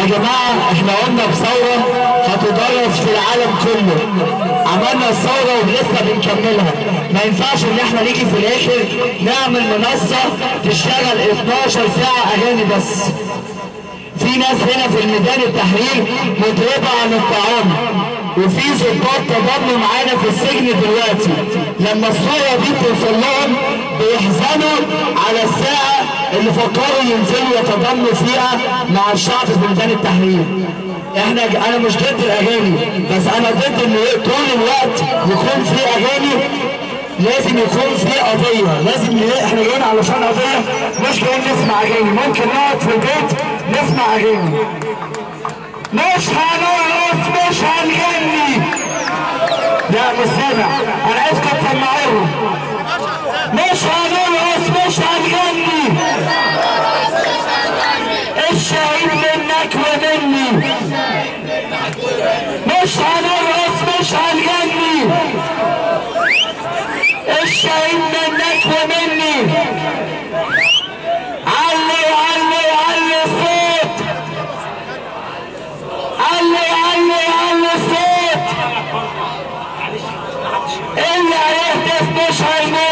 يا جماعة احنا قلنا بثورة هتدرس في العالم كله عملنا الثورة ولسه بنكملها ما ينفعش ان احنا نيجي في الاخر نعمل منصة تشتغل 12 ساعة اغاني بس في ناس هنا في الميدان التحرير مضربة عن الطعام وفي ضباط تضامنوا معانا في السجن دلوقتي لما الصورة دي توصل لهم بيحزنوا على الساعة اللي فكروا ينزلوا يتضامنوا فيها مع الشعب في ميدان التحرير احنا انا مش ضد الاغاني بس انا ضد ان طول الوقت يكون في اغاني لازم يكون في قضية لازم ن- احنا جايين علشان قضية مش جايين نسمع اغاني ممكن نقعد في البيت نسمع اغاني مش هنرقص مش هنغني لا مش سامع انا عايزكم تسمعوهم مش هنرقص مش هنغني الشهيد منك ومني مش هنرقص مش هنغني الشهيد منك ومني علي علي علي الصوت علي علي علي الصوت اللي هيهتف مش هيموت